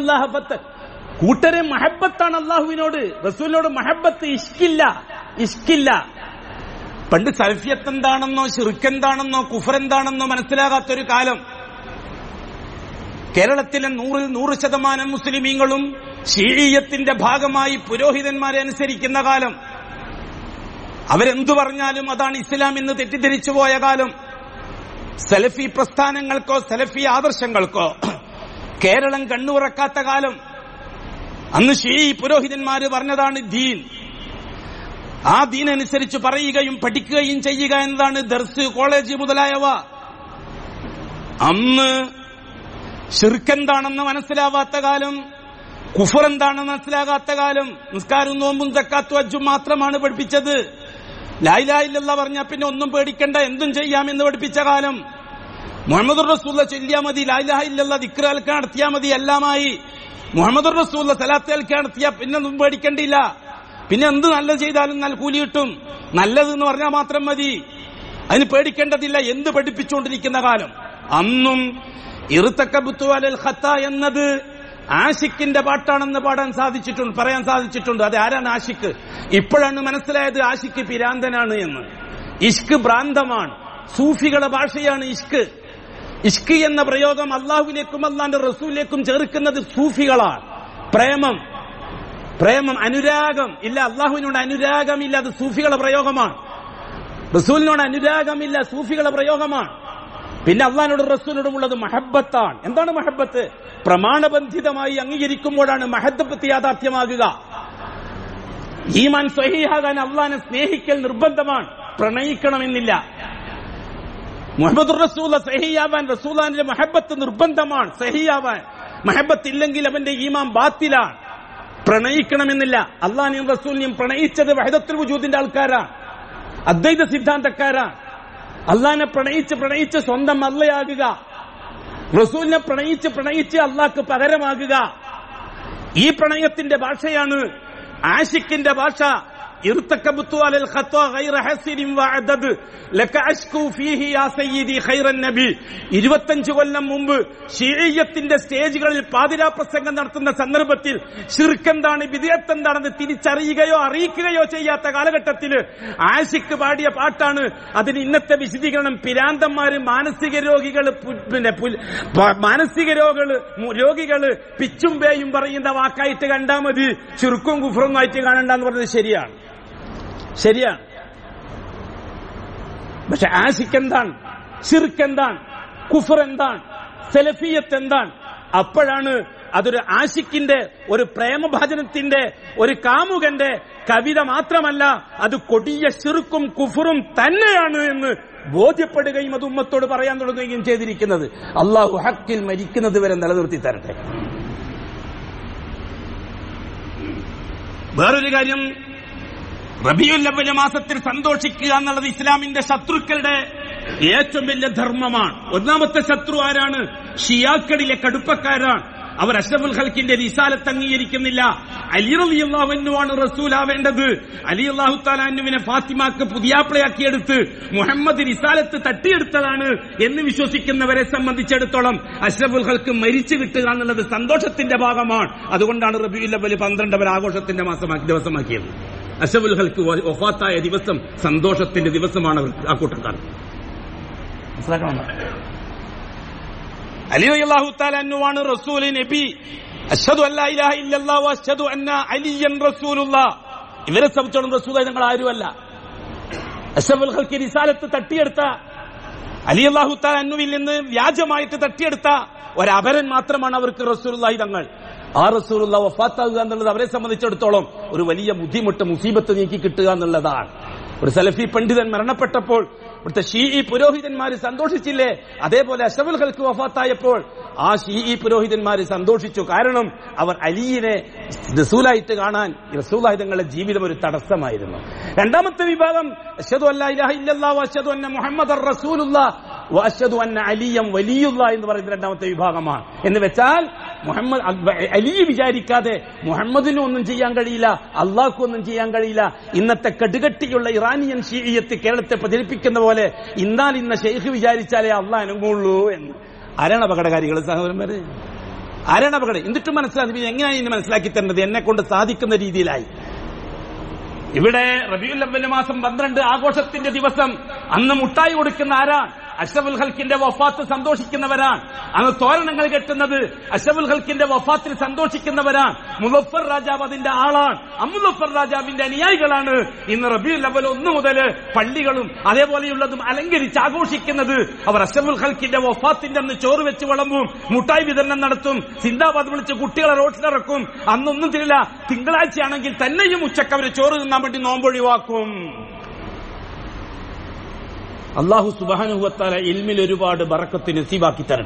ഇന്നല്ലാഹ ഫത്ത കൂട്ടരെ മഹബത്താണ് അള്ളാഹുവിനോട് റസൂലിനോട് മഹബത്ത് ഇഷ്കില്ല ഇഷ്കില്ല പണ്ട് സൽഫിയത്ത് എന്താണെന്നോ ഷിർക്ക് എന്താണെന്നോ കുഫർ എന്താണെന്നോ മനസ്സിലാകാത്തൊരു കാലം കേരളത്തിലെ നൂറിൽ നൂറ് ശതമാനം മുസ്ലിമീങ്ങളും ഷീഴീയത്തിന്റെ ഭാഗമായി പുരോഹിതന്മാരെ അനുസരിക്കുന്ന കാലം അവരെന്തു പറഞ്ഞാലും അതാണ് ഇസ്ലാം എന്ന് തെറ്റിദ്ധരിച്ചു പോയ കാലം സലഫി പ്രസ്ഥാനങ്ങൾക്കോ സലഫി ആദർശങ്ങൾക്കോ കേരളം കണ്ണുറക്കാത്ത കാലം അന്ന് ഷീ പുരോഹിതന്മാര് പറഞ്ഞതാണ് ദീൻ ആ ദീൻ അനുസരിച്ച് പറയുകയും പഠിക്കുകയും ചെയ്യുക എന്നതാണ് ദർസ് കോളേജ് മുതലായവ അന്ന് ഷിർക്കെന്താണെന്ന് മനസ്സിലാവാത്ത കാലം കുഫർ എന്താണെന്ന് മനസ്സിലാകാത്ത കാലം നിസ്കാരവും നോമ്പും തക്കാത്തു അജ്ജും മാത്രമാണ് പഠിപ്പിച്ചത് ലായിലായില്ല പറഞ്ഞ പിന്നെ ഒന്നും പേടിക്കണ്ട എന്തും ചെയ്യാമെന്ന് പഠിപ്പിച്ച കാലം മുഹമ്മദ് റസൂല്ല ചൊല്ലിയാ മതി ലായിലായില്ല ദിക്രൽക്ക് നടത്തിയാ മതി എല്ലാമായി മുഹമ്മദ് റസൂല്ല സലാത്തേൽക്ക് നടത്തിയാ പിന്നെ ഒന്നും പേടിക്കണ്ടില്ല പിന്നെ എന്ത് നല്ലത് ചെയ്താലും നല്ല കൂലി കിട്ടും നല്ലത് എന്ന് പറഞ്ഞാൽ മാത്രം മതി അതിന് പേടിക്കേണ്ടതില്ല എന്ത് പഠിപ്പിച്ചുകൊണ്ടിരിക്കുന്ന കാലം അന്നും ഇറുത്തക്കബുത്തുവാലൽ ഖത്ത എന്നത് ആഷിക്കിന്റെ പാട്ടാണെന്ന് പാടാൻ സാധിച്ചിട്ടുണ്ട് പറയാൻ സാധിച്ചിട്ടുണ്ട് അത് ആരാണ് ആഷിക്ക് ഇപ്പോഴാണ് മനസ്സിലായത് ആഷിക്ക് പിരാന്തനാണ് എന്ന് ഇഷ്ക് ഭ്രാന്തമാണ് സൂഫികളുടെ ഭാഷയാണ് ഇഷ്ക് ഇഷ്ക് എന്ന പ്രയോഗം അള്ളാഹുവിലേക്കും അള്ളാന്റെ റസൂലിലേക്കും ചേർക്കുന്നത് സൂഫികളാണ് പ്രേമം പ്രേമം അനുരാഗം ഇല്ല അള്ളാഹുവിനോട് അനുരാഗമില്ല അത് സൂഫികളുടെ പ്രയോഗമാണ് റസൂലിനോട് അനുരാഗമില്ല സൂഫികളുടെ പ്രയോഗമാണ് പിന്നെ അള്ളഹാനോട് റസൂലിനോടും ഉള്ളത് മഹബത്താണ് എന്താണ് മഹബത്ത് പ്രമാണബന്ധിതമായി അംഗീകരിക്കുമ്പോഴാണ് മഹബത്ത് യാഥാർത്ഥ്യമാകുക ഈമാൻ സ്വഹീഹാകാൻ അള്ളഹാനെ സ്നേഹിക്കൽ നിർബന്ധമാണ് പ്രണയിക്കണമെന്നില്ല മുഹമ്മദ് റസൂല സഹിയാവാൻ റസൂലാന്റെ മഹബത്ത് നിർബന്ധമാണ് സഹിയാവാൻ മഹബത്ത് ഇല്ലെങ്കിൽ അവന്റെ ഈമാൻ ബാത്തിലാണ് പ്രണയിക്കണമെന്നില്ല അള്ളാഹിനെയും റസൂലിനെയും പ്രണയിച്ചത് വഹദത്തുൽ വജൂദിന്റെ ആൾക്കാരാണ് അദ്വൈത സിദ്ധാന്തക്കാരാണ് അള്ളാഹിനെ പ്രണയിച്ച് പ്രണയിച്ച് സ്വന്തം അല്ലയാകുക റസൂലിനെ പ്രണയിച്ച് പ്രണയിച്ച് അള്ളാഹ്ക്ക് പകരമാകുക ഈ പ്രണയത്തിന്റെ ഭാഷയാണ് ആഷിക്കിന്റെ ഭാഷ ارتكبت على الخطا غير حسن وعدد لك اشكو فيه يا سيدي خير النبي ഇരുപത്തഞ്ച് കൊല്ലം മുമ്പ് ഷീയത്തിന്റെ സ്റ്റേജുകളിൽ പാതിരാ പ്രസംഗം നടത്തുന്ന സന്ദർഭത്തിൽ ഷിർക്ക് എന്താണ് വിധേയത്ത് എന്താണെന്ന് തിരിച്ചറിയുകയോ അറിയിക്കുകയോ ചെയ്യാത്ത കാലഘട്ടത്തിൽ ആഷിക്ക് പാടിയ പാട്ടാണ് അതിന് ഇന്നത്തെ വിശദീകരണം പിരാന്തന്മാര് മാനസിക രോഗികൾ പിന്നെ പുൽ- പ- മാനസിക രോഗികള് മു- രോഗികള് പിച്ചും പേയും പറയുന്ന വാക്കായിട്ട് കണ്ടാൽ മതി ചുരുക്കും കുഫറൊന്നും ആയിട്ട് കാണണ്ടെന്ന് പറഞ്ഞത് ശരിയാണ് ശരിയാണ് പക്ഷെ ആഷിക്ക് എന്താണ് ഷിർക്ക് എന്താണ് കുഫർ എന്താണ് സെലഫിയത്ത് എന്താണ് അപ്പോഴാണ് അതൊരു ആഷിക്കിന്റെ ഒരു പ്രേമഭാജനത്തിന്റെ ഒരു കാമുകന്റെ കവിത മാത്രമല്ല അത് കൊടിയ ഷിർക്കും കുഫറും തന്നെയാണ് എന്ന് ബോധ്യപ്പെടുകയും അത് ഉമ്മത്തോട് പറയാൻ തുടങ്ങുകയും ചെയ്തിരിക്കുന്നത് അള്ളാഹു ഹക്കിൽ മരിക്കുന്നത് വരെ നിലനിർത്തി തരട്ടെ വേറൊരു കാര്യം റബിയുൽ അവ്വൽ മാസത്തിൽ സന്തോഷിക്കുക എന്നുള്ളത് ഇസ്ലാമിന്റെ ശത്രുക്കളുടെ ഏറ്റവും വലിയ ധർമ്മമാണ് ഒന്നാമത്തെ ശത്രു ആരാണ് ഷിയാക്കളിലെ കടുപ്പക്കാരാണ് അവർ അഷ്റഫുൽ ഖൽക്കിന്റെ റിസാലത്ത് അംഗീകരിക്കുന്നില്ല അലി അലി അള്ളാഹുവിനുമാണ് റസൂലാവേണ്ടത് അലി അള്ളാഹു താലാനുവിനെ ഫാത്തിമാക്ക് പുതിയാപ്പിളയാക്കിയെടുത്ത് മുഹമ്മദ് റിസാലത്ത് തട്ടിയെടുത്തതാണ് എന്ന് വിശ്വസിക്കുന്നവരെ സംബന്ധിച്ചിടത്തോളം അഷ്റഫുൽ ഖൽക്ക് മരിച്ചു കിട്ടുക എന്നുള്ളത് സന്തോഷത്തിന്റെ ഭാഗമാണ് അതുകൊണ്ടാണ് റബിയുൽ അവൽ പന്ത്രണ്ട് അവർ ആഘോഷത്തിന്റെ മാസമാക്കി ദിവസമാക്കിയത് അഷബുൽ ഹൽക്ക് ഒഫാത്തായ ദിവസം സന്തോഷത്തിന്റെ ദിവസമാണ് അവർ ആ കൂട്ടക്കാർ മനസ്സിലാക്കണം അലി അള്ളാഹു താലാനുവാണ് റസൂൽ നബി അഷ്ഹദു അല്ലാ ഇലാഹ ഇല്ലല്ലാഹു അഷ്ഹദു അന്ന അലിയൻ റസൂലുള്ളാ ഇവരെ സംബന്ധിച്ചോളം റസൂലായി ഞങ്ങൾ ആരുമല്ല അഷബുൽ ഹൽക്ക് റിസാലത്ത് തട്ടിയെടുത്ത അലി അള്ളാഹു താലാനുവിൽ നിന്ന് വ്യാജമായിട്ട് തട്ടിയെടുത്ത ഒരപരൻ മാത്രമാണ് അവർക്ക് റസൂലുള്ളാഹി തങ്ങൾ ആ റസൂലുള്ള വഫാത്താകുക എന്നുള്ളത് അവരെ സംബന്ധിച്ചിടത്തോളം ഒരു വലിയ ബുദ്ധിമുട്ട് മുസീബത്ത് നീക്കി കിട്ടുക എന്നുള്ളതാണ് ഒരു സലഫി പണ്ഡിതൻ മരണപ്പെട്ടപ്പോൾ ഇവിടുത്തെ ഷീഇ പുരോഹിതന്മാര് സന്തോഷിച്ചില്ലേ അതേപോലെ അഷബുൽ ഖൽക്ക് വഫാത്തായപ്പോൾ ആ ഷീഇ പുരോഹിതന്മാര് സന്തോഷിച്ചു കാരണം അവർ അലിയിനെ റസൂലായിട്ട് കാണാൻ ഈ റസൂലായി തങ്ങളുടെ ജീവിതം ഒരു തടസ്സമായിരുന്നു രണ്ടാമത്തെ വിഭാഗം അഷദു അല്ലാ ഇലാഹ ഇല്ലല്ലാഹു അഷദു അന്ന മുഹമ്മദ് റസൂലുള്ള അഷദു അന്ന അലിയം വലിയുള്ള എന്ന് പറയുന്ന രണ്ടാമത്തെ വിഭാഗമാണ് എന്ന് വെച്ചാൽ മുഹമ്മദ് അലി വിചാരിക്കാതെ മുഹമ്മദിനും ഒന്നും ചെയ്യാൻ കഴിയില്ല അള്ളാഹ്ക്കും ഒന്നും ചെയ്യാൻ കഴിയില്ല ഇന്നത്തെ കടുകട്ടിയുള്ള ഇറാനിയൻ ഷീയത്ത് കേരളത്തെ പ്രചരിപ്പിക്കുന്ന പോലെ ഇന്നാൽ ഇന്ന ഷെയ്ഖ് വിചാരിച്ചാലേ അള്ളാഹ് അനുഭവമുള്ളൂ എന്ന് ആരാണ് അപകടകാരികൾ സഹോദരന്മാര് ആരാണ് അപകടം എന്നിട്ടും മനസ്സിലാക്കി പിന്നെ എങ്ങനെയാണ് ഇനി മനസ്സിലാക്കി തരുന്നത് എന്നെ കൊണ്ട് സാധിക്കുന്ന രീതിയിലായി ഇവിടെ റബിയുൽ അവ്വൽ മാസം പന്ത്രണ്ട് ആഘോഷത്തിന്റെ ദിവസം അന്ന് മുട്ടായി കൊടുക്കുന്ന ആരാ അഷറഫുൽ ഹൽക്കിന്റെ വഫാത്ത് സന്തോഷിക്കുന്നവരാണ് അന്ന് തോരണങ്ങൾ കെട്ടുന്നത് അഷറഫുൽ ഹൽക്കിന്റെ വഫാത്തിൽ സന്തോഷിക്കുന്നവരാണ് മുലഫർ രാജാവ് അതിന്റെ ആളാണ് അമുലഫർ രാജാവിന്റെ അനുയായികളാണ് ഇന്ന് റബിയുൽ അവൽ ഒന്ന് മുതൽ പള്ളികളും അതേപോലെയുള്ളതും അലങ്കരിച്ച് ആഘോഷിക്കുന്നത് അവർ അഷറഫുൽ ഹൽക്കിന്റെ വഫാത്തിന്റെ അന്ന് ചോറ് വെച്ച് വിളമ്പും മുട്ടായി വിതരണം നടത്തും സിന്ദാബാദ് വിളിച്ച് കുട്ടികളെ റോട്ടിലിറക്കും അന്നൊന്നും തിരില്ല തിങ്കളാഴ്ചയാണെങ്കിൽ തന്നെയും ഉച്ചക്ക് അവര് ചോറ് തിന്നാൻ വേണ്ടി നോമ്പൊഴിവാക്കും അള്ളാഹു സുബാനുഹത്താല ഇൽമിൽ ഒരുപാട് ബറക്കത്ത് നസീബാക്കി തരണം